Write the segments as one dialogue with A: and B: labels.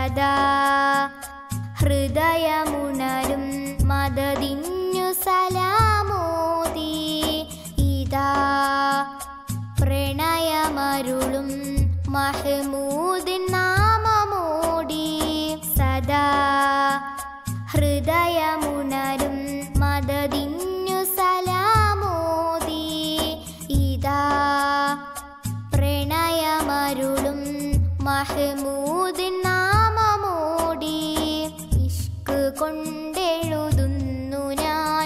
A: സദാ ഹൃദയമുണരും മദതിഞ്ഞു സലാമോദി ഇതാ പ്രണയമരുളും മഹ്മൂദിൻ നാമമോടി സദാ ഹൃദയമുണരും മദതിഞ്ഞു സലാമോദി ഇതാ പ്രണയമരുളും മഹ്മൂദിൻ നാമമോടി ഇഷ്ക് കൊണ്ടെഴുതുന്നു ഞാൻ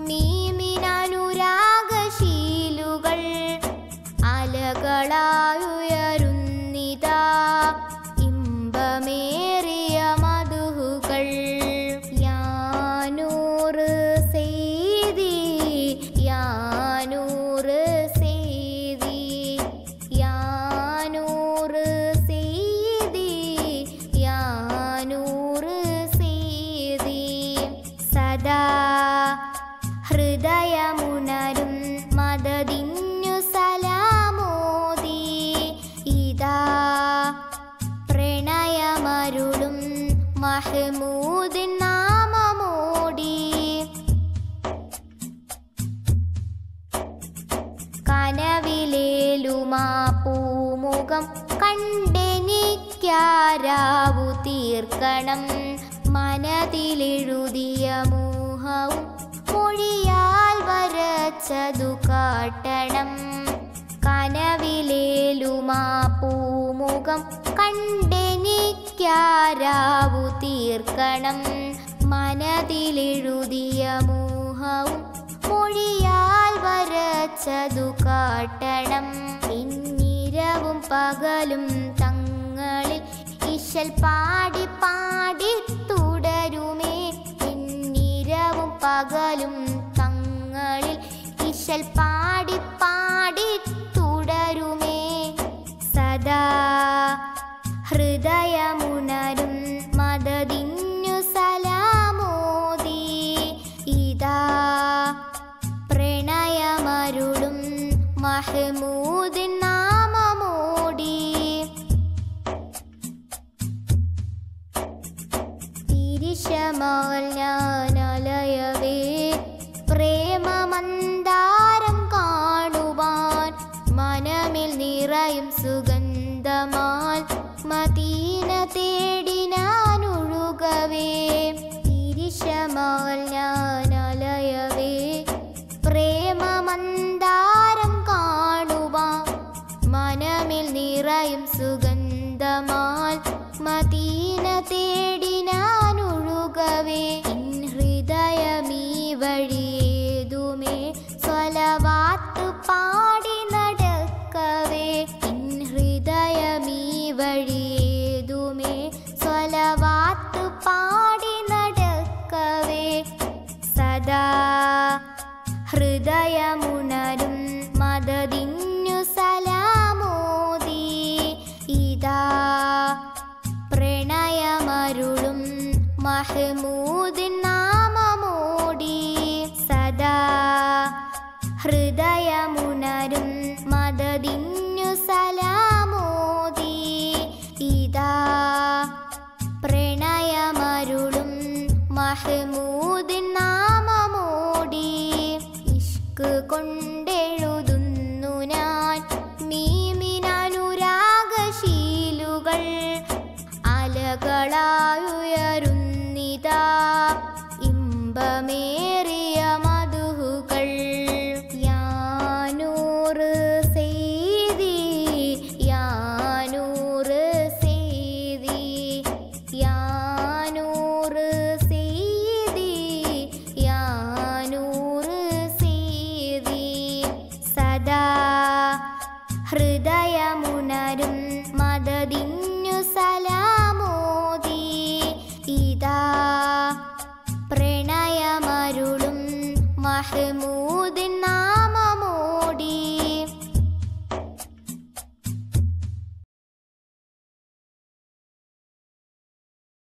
A: മീമിനനുരാഗശീലുകൾ അലകളായുയരുന്നിതാ ഇമ്പമേറിയ മധുഹുകൾ യാനൂറ് സെയ്തി യാനൂറ് സെയ്തി യാനൂറ് സെയ്തി യാനൂറ് സെയ്തി സദാ ഹൃദയമുണരും മദതിഞ്ഞു സലാമോദി ഇതാ പ്രണയമരുളും മഹ്മൂദിൻ നാമമോടി കനവിലേലുമാ പൂമുഖം കണ്ടെനിക്കാരാവു തീർക്കണം മനതിലെഴുതിയ മോഹവും മൊഴിയാൽ വരച്ചതു കാട്ടണം കനവിലേലുമാ പൂമുഖം കണ്ടെനിക്കാരാവു തീർക്കണം മനതിലെഴുതിയ മോഹവും മൊഴിയാൽ വരച്ചതു കാട്ടണം ഇന്നിരവും പകലും തങ്ങളിൽ ഇശൽ പാടി പാടി തുടരുമേ ഇന്നിരവും പകലും തങ്ങളിൽ ഇശൽ പാടി പാടി തുടരുമേ സദാ ഹൃദയമുണരും മദതിഞ്ഞു സലാമോദി ഇതാ പ്രണയമരുളും മഹ്മൂദിൻ നാമമോടി തിരിശമാൽ ഞാനലയവേ പ്രേമമന്ദാരം കാണുവാൻ മനമിൽ നിറയും സുഗന്ധമാൽ മദീന തേടി ഞാനൊഴുകവേ തിരിശമാൽ ഞാനലയവേ പ്രേമമന്ദാരം കാണുവാൻ മനമിൽ നിറയും സുഗന്ധമാൽ മദീന തേടി ഞാനൊഴുകവേ ഇൻ ഹൃദയമീ വഴിയേതുമേ സ്വലവാത്ത് പാടി നടക്കവേ ഇൻ ഹൃദയമീ വഴിയേതുമേ സ്വലവാത്ത് പാടി നടക്കവേ സദാ ഹൃദയമുണരും മദതിഞ്ഞു സലാമോദി ഇതാ പ്രണയമരുളും മഹ്മൂദിൻ നാമമോടി സദാ ഹൃദയമുണരും മദതിഞ്ഞു സലാമോദി ഇതാ പ്രണയമരുളും മഹ്മൂദിൻ നാമമോടി ഇഷ്ക് കൊണ്ടെഴുതുന്നു ഞാൻ മീമിനനുരാഗശീലുകൾ അലകളായുയരുന്നിതാ ഇമ്പമേറിയ മധുഹുകൾ യാനൂറ് സെയ്തി യാനൂറ് സെയ്തി യാനൂറ് സെയ്തി യാനൂറ് സെയ്തി സദാ ഹൃദയമുണരും മദതിഞ്ഞു സലാമോദി ഇതാ പ്രണയമരുളും മഹ്മൂ